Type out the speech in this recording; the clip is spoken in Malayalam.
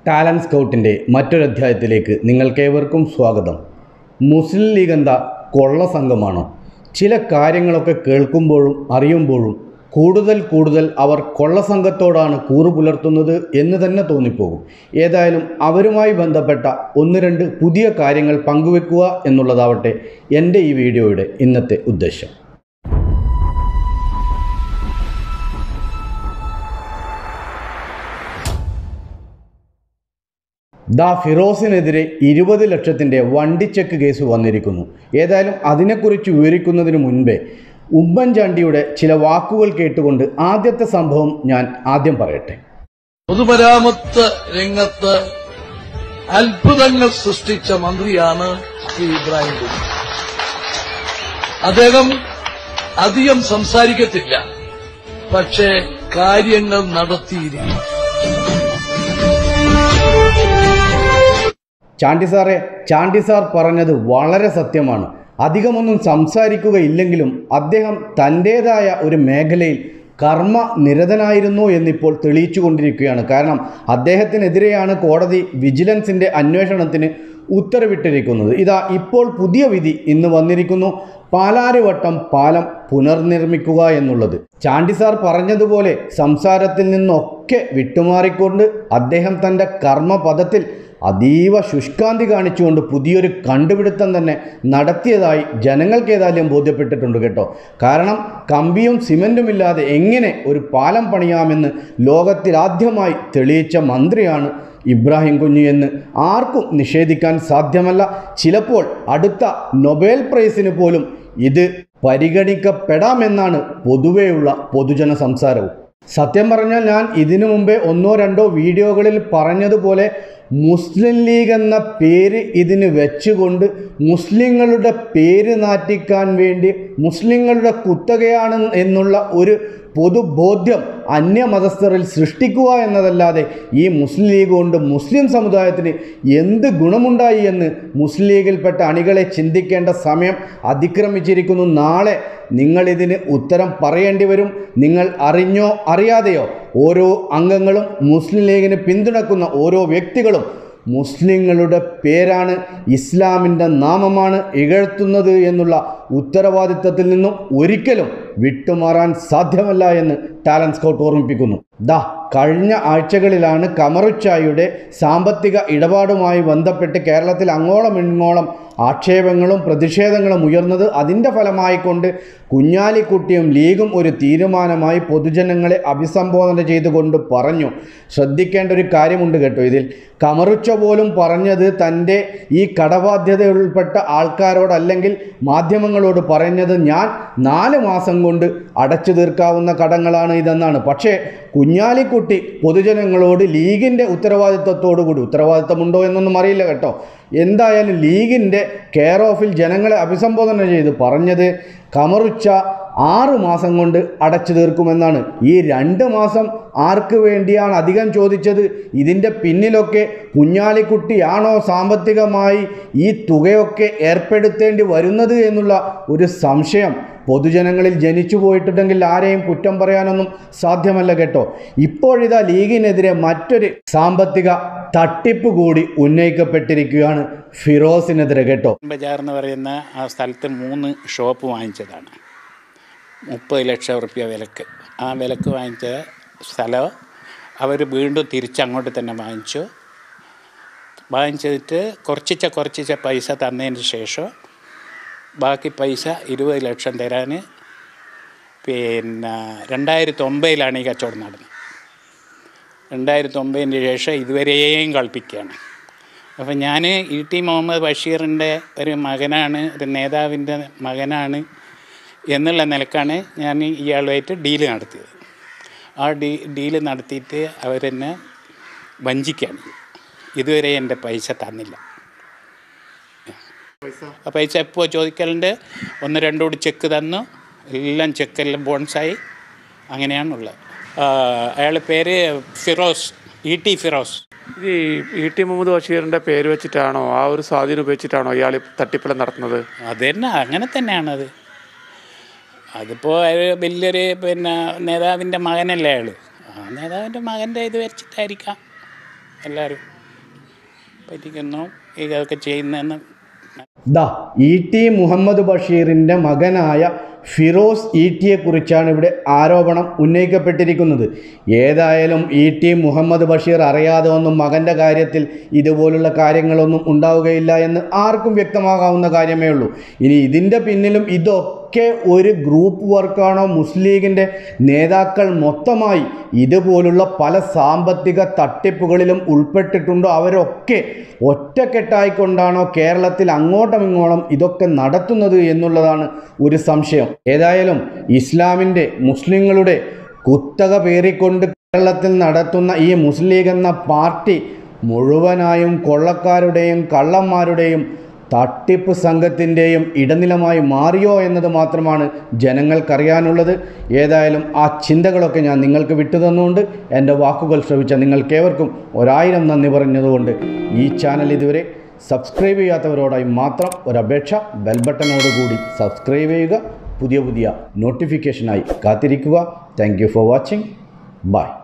ടാലൻറ്റ് സ്കൗട്ടിൻ്റെ മറ്റൊരു അധ്യായത്തിലേക്ക് നിങ്ങൾക്കേവർക്കും സ്വാഗതം മുസ്ലിം ലീഗ് എന്താ കൊള്ള സംഘമാണോ ചില കാര്യങ്ങളൊക്കെ കേൾക്കുമ്പോഴും അറിയുമ്പോഴും കൂടുതൽ കൂടുതൽ അവർ കൊള്ള സംഘത്തോടാണ് കൂറു പുലർത്തുന്നത് എന്ന് തന്നെ തോന്നിപ്പോകും ഏതായാലും അവരുമായി ബന്ധപ്പെട്ട ഒന്ന് രണ്ട് പുതിയ കാര്യങ്ങൾ പങ്കുവെക്കുക എന്നുള്ളതാവട്ടെ എൻ്റെ ഈ വീഡിയോയുടെ ഇന്നത്തെ ഉദ്ദേശം ദാ ഫിറോസിനെതിരെ ഇരുപത് ലക്ഷത്തിൻ്റെ വണ്ടിച്ചെക്ക് കേസ് വന്നിരിക്കുന്നു ഏതായാലും അതിനെക്കുറിച്ച് വിവരിക്കുന്നതിന് മുൻപേ ഉമ്മൻചാണ്ടിയുടെ ചില വാക്കുകൾ കേട്ടുകൊണ്ട് ആദ്യത്തെ സംഭവം ഞാൻ ആദ്യം പറയട്ടെ പൊതുമരാമത്ത് രംഗത്ത് അത്ഭുതങ്ങൾ സൃഷ്ടിച്ച മന്ത്രിയാണ് ശ്രീ ഇബ്രാഹിം കുഞ്ഞ് അദ്ദേഹം അധികം സംസാരിക്കത്തില്ല പക്ഷേ കാര്യങ്ങൾ നടത്തിയിരിക്കും ചാണ്ടി സാറെ ചാണ്ടി സാർ പറഞ്ഞത് വളരെ സത്യമാണ് അധികമൊന്നും സംസാരിക്കുകയില്ലെങ്കിലും അദ്ദേഹം തൻ്റേതായ ഒരു മേഖലയിൽ കർമ്മ നിരതനായിരുന്നു എന്നിപ്പോൾ തെളിയിച്ചു കൊണ്ടിരിക്കുകയാണ് കാരണം അദ്ദേഹത്തിനെതിരെയാണ് കോടതി വിജിലൻസിൻ്റെ അന്വേഷണത്തിന് ഉത്തരവിട്ടിരിക്കുന്നത് ഇതാ ഇപ്പോൾ പുതിയ വിധി ഇന്ന് വന്നിരിക്കുന്നു പാലാരിവട്ടം പാലം പുനർനിർമ്മിക്കുക എന്നുള്ളത് ചാണ്ടി സാർ പറഞ്ഞതുപോലെ സംസാരത്തിൽ നിന്നൊക്കെ വിട്ടുമാറിക്കൊണ്ട് അദ്ദേഹം തൻ്റെ കർമ്മപദത്തിൽ അതീവ ശുഷ്കാന്തി കാണിച്ചുകൊണ്ട് പുതിയൊരു കണ്ടുപിടുത്തം തന്നെ നടത്തിയതായി ജനങ്ങൾക്ക് ഏതായാലും ബോധ്യപ്പെട്ടിട്ടുണ്ട് കേട്ടോ കാരണം കമ്പിയും സിമൻറ്റും ഇല്ലാതെ എങ്ങനെ ഒരു പാലം പണിയാമെന്ന് ലോകത്തിലാദ്യമായി തെളിയിച്ച മന്ത്രിയാണ് ഇബ്രാഹിം കുഞ്ഞു എന്ന് ആർക്കും നിഷേധിക്കാൻ സാധ്യമല്ല ചിലപ്പോൾ അടുത്ത നൊബേൽ പ്രൈസിന് പോലും ഇത് പരിഗണിക്കപ്പെടാമെന്നാണ് പൊതുവെയുള്ള പൊതുജന സംസാരവും സത്യം പറഞ്ഞാൽ ഞാൻ ഇതിനു മുമ്പേ ഒന്നോ രണ്ടോ വീഡിയോകളിൽ പറഞ്ഞതുപോലെ മുസ്ലിം ലീഗ് എന്ന പേര് ഇതിന് വെച്ചുകൊണ്ട് മുസ്ലിങ്ങളുടെ പേര് നാറ്റിക്കാൻ വേണ്ടി മുസ്ലിങ്ങളുടെ കുത്തകയാണ് എന്നുള്ള ഒരു പൊതുബോധ്യം അന്യമതസ്ഥരിൽ സൃഷ്ടിക്കുക എന്നതല്ലാതെ ഈ മുസ്ലിം ലീഗ് കൊണ്ട് മുസ്ലിം സമുദായത്തിന് എന്ത് ഗുണമുണ്ടായി എന്ന് മുസ്ലിം ലീഗിൽപ്പെട്ട അണികളെ ചിന്തിക്കേണ്ട സമയം അതിക്രമിച്ചിരിക്കുന്നു നാളെ നിങ്ങളിതിന് ഉത്തരം പറയേണ്ടി വരും നിങ്ങൾ അറിഞ്ഞോ അറിയാതെയോ ഓരോ അംഗങ്ങളും മുസ്ലിം ലീഗിനെ പിന്തുണക്കുന്ന ഓരോ വ്യക്തികളും മുസ്ലിങ്ങളുടെ പേരാണ് ഇസ്ലാമിൻ്റെ നാമമാണ് ഇകഴ്ത്തുന്നത് എന്നുള്ള ഉത്തരവാദിത്തത്തിൽ നിന്നും ഒരിക്കലും വിട്ടുമാറാൻ സാധ്യമല്ല എന്ന് ടാലൻറ്റ് സ്കൗട്ട് ഓർമ്മിപ്പിക്കുന്നു ദാ കഴിഞ്ഞ ആഴ്ചകളിലാണ് കമറുച്ചായുടെ സാമ്പത്തിക ഇടപാടുമായി ബന്ധപ്പെട്ട് കേരളത്തിൽ അങ്ങോളം ഇങ്ങോളം ആക്ഷേപങ്ങളും പ്രതിഷേധങ്ങളും ഉയർന്നത് അതിൻ്റെ ഫലമായിക്കൊണ്ട് കുഞ്ഞാലിക്കുട്ടിയും ലീഗും ഒരു തീരുമാനമായി പൊതുജനങ്ങളെ അഭിസംബോധന ചെയ്തുകൊണ്ട് പറഞ്ഞു ശ്രദ്ധിക്കേണ്ട ഒരു കാര്യമുണ്ട് കേട്ടോ ഇതിൽ കമറുച്ച പോലും പറഞ്ഞത് തൻ്റെ ഈ കടബാധ്യതയിൽപ്പെട്ട ആൾക്കാരോട് അല്ലെങ്കിൽ മാധ്യമങ്ങളോട് പറഞ്ഞത് ഞാൻ നാല് മാസം കൊണ്ട് അടച്ചു തീർക്കാവുന്ന കടങ്ങളാണ് ഇതെന്നാണ് പക്ഷേ കുഞ്ഞാലിക്കുട്ടി പൊതുജനങ്ങളോട് ലീഗിൻ്റെ ഉത്തരവാദിത്വത്തോടു കൂടി ഉത്തരവാദിത്തമുണ്ടോ എന്നൊന്നും അറിയില്ല കേട്ടോ എന്തായാലും ലീഗിൻ്റെ കെയർ ഓഫിൽ ജനങ്ങളെ അഭിസംബോധന ചെയ്ത് പറഞ്ഞത് കമറുച്ച ആറ് മാസം കൊണ്ട് അടച്ചു തീർക്കുമെന്നാണ് ഈ രണ്ട് മാസം ആർക്ക് വേണ്ടിയാണ് അധികം ചോദിച്ചത് ഇതിൻ്റെ പിന്നിലൊക്കെ കുഞ്ഞാലിക്കുട്ടിയാണോ സാമ്പത്തികമായി ഈ തുകയൊക്കെ ഏർപ്പെടുത്തേണ്ടി വരുന്നത് എന്നുള്ള ഒരു സംശയം പൊതുജനങ്ങളിൽ ജനിച്ചു പോയിട്ടുണ്ടെങ്കിൽ ആരെയും കുറ്റം പറയാനൊന്നും സാധ്യമല്ല കേട്ടോ ഇപ്പോഴിതാ ലീഗിനെതിരെ മറ്റൊരു സാമ്പത്തിക തട്ടിപ്പ് കൂടി ഉന്നയിക്കപ്പെട്ടിരിക്കുകയാണ് ഫിറോസിനെതിരെ കേട്ടോ ബജാർ എന്ന് പറയുന്ന ആ സ്ഥലത്ത് മൂന്ന് ഷോപ്പ് വാങ്ങിച്ചതാണ് മുപ്പത് ലക്ഷം റുപ്യ വിലക്ക് ആ വിലക്ക് വാങ്ങിച്ച സ്ഥലം അവർ വീണ്ടും തിരിച്ചങ്ങോട്ട് തന്നെ വാങ്ങിച്ചു വാങ്ങിച്ചിട്ട് കുറച്ചിച്ച കുറച്ചിച്ച പൈസ തന്നതിന് ശേഷം ബാക്കി പൈസ ഇരുപത് ലക്ഷം തരാൻ പിന്നെ രണ്ടായിരത്തി ഒമ്പതിലാണ് ഈ കച്ചവടം നടന്നത് രണ്ടായിരത്തി ഒമ്പതിന് ശേഷം ഇതുവരെയും കളിപ്പിക്കുകയാണ് അപ്പം ഞാൻ ഇ ടി മുഹമ്മദ് ബഷീറിൻ്റെ ഒരു മകനാണ് ഒരു നേതാവിൻ്റെ മകനാണ് എന്നുള്ള നിലക്കാണ് ഞാൻ ഇയാളുമായിട്ട് ഡീല് നടത്തിയത് ആ ഡീ ഡീല് നടത്തിയിട്ട് അവരെന്നെ വഞ്ചിക്കുകയാണ് ഇതുവരെ എൻ്റെ പൈസ തന്നില്ല ആ പൈസ എപ്പോൾ ചോദിക്കലുണ്ട് ഒന്ന് രണ്ടു കൂടി ചെക്ക് തന്നു എല്ലാം ചെക്കെല്ലാം ബോൺസായി അങ്ങനെയാണുള്ളത് അയാളുടെ പേര് ഫിറോസ് ഇ ടി ഫിറോസ് ഇത് ഈ ഇ ടി മുഹമ്മദ് ബഷീറിന്റെ പേര് വെച്ചിട്ടാണോ ആ ഒരു സ്വാധീനം ഉപയോഗിച്ചിട്ടാണോ ഇയാൾ ഈ തട്ടിപ്പെല്ലാം നടത്തുന്നത് അത് തന്നെ അങ്ങനെ തന്നെയാണത് അതിപ്പോൾ ഒരു വലിയൊരു പിന്നെ നേതാവിൻ്റെ മകനല്ലേ അയാൾ ആ നേതാവിൻ്റെ മകൻ്റെ ഇത് വെച്ചിട്ടായിരിക്കാം എല്ലാവരും പറ്റിക്കുന്നു ഇതൊക്കെ ചെയ്യുന്നതെന്ന് ദാ ഇ ടി മുഹമ്മദ് ബഷീറിൻ്റെ മകനായ ഫിറോസ് ഇ ടിയെ കുറിച്ചാണ് ഇവിടെ ആരോപണം ഉന്നയിക്കപ്പെട്ടിരിക്കുന്നത് ഏതായാലും ഇ ടി മുഹമ്മദ് ബഷീർ അറിയാതെ ഒന്നും മകൻ്റെ കാര്യത്തിൽ ഇതുപോലുള്ള കാര്യങ്ങളൊന്നും ഉണ്ടാവുകയില്ല എന്ന് ആർക്കും വ്യക്തമാകാവുന്ന കാര്യമേ ഉള്ളൂ ഇനി ഇതിൻ്റെ പിന്നിലും ഇതൊക്കെ ഒരു ഗ്രൂപ്പ് വർക്കാണോ മുസ്ലിം ലീഗിൻ്റെ നേതാക്കൾ മൊത്തമായി ഇതുപോലുള്ള പല സാമ്പത്തിക തട്ടിപ്പുകളിലും ഉൾപ്പെട്ടിട്ടുണ്ടോ അവരൊക്കെ ഒറ്റക്കെട്ടായിക്കൊണ്ടാണോ കേരളത്തിൽ അങ്ങോട്ടും ഇങ്ങോട്ടും ഇതൊക്കെ നടത്തുന്നത് എന്നുള്ളതാണ് ഒരു സംശയം ഏതായാലും ഇസ്ലാമിൻ്റെ മുസ്ലിങ്ങളുടെ കുത്തക പേറിക്കൊണ്ട് കേരളത്തിൽ നടത്തുന്ന ഈ മുസ്ലിം ലീഗ് എന്ന പാർട്ടി മുഴുവനായും കൊള്ളക്കാരുടെയും കള്ളന്മാരുടെയും തട്ടിപ്പ് സംഘത്തിൻ്റെയും ഇടനിലമായി മാറിയോ എന്നത് മാത്രമാണ് ജനങ്ങൾക്കറിയാനുള്ളത് ഏതായാലും ആ ചിന്തകളൊക്കെ ഞാൻ നിങ്ങൾക്ക് വിട്ടുതന്നുകൊണ്ട് എൻ്റെ വാക്കുകൾ ശ്രവിച്ച നിങ്ങൾക്കേവർക്കും ഒരായിരം നന്ദി പറഞ്ഞതുകൊണ്ട് ഈ ചാനൽ ഇതുവരെ സബ്സ്ക്രൈബ് ചെയ്യാത്തവരോടായി മാത്രം ഒരപേക്ഷ ബെൽ ബട്ടനോടുകൂടി സബ്സ്ക്രൈബ് ചെയ്യുക പുതിയ പുതിയ നോട്ടിഫിക്കേഷനായി കാത്തിരിക്കുക thank you for watching by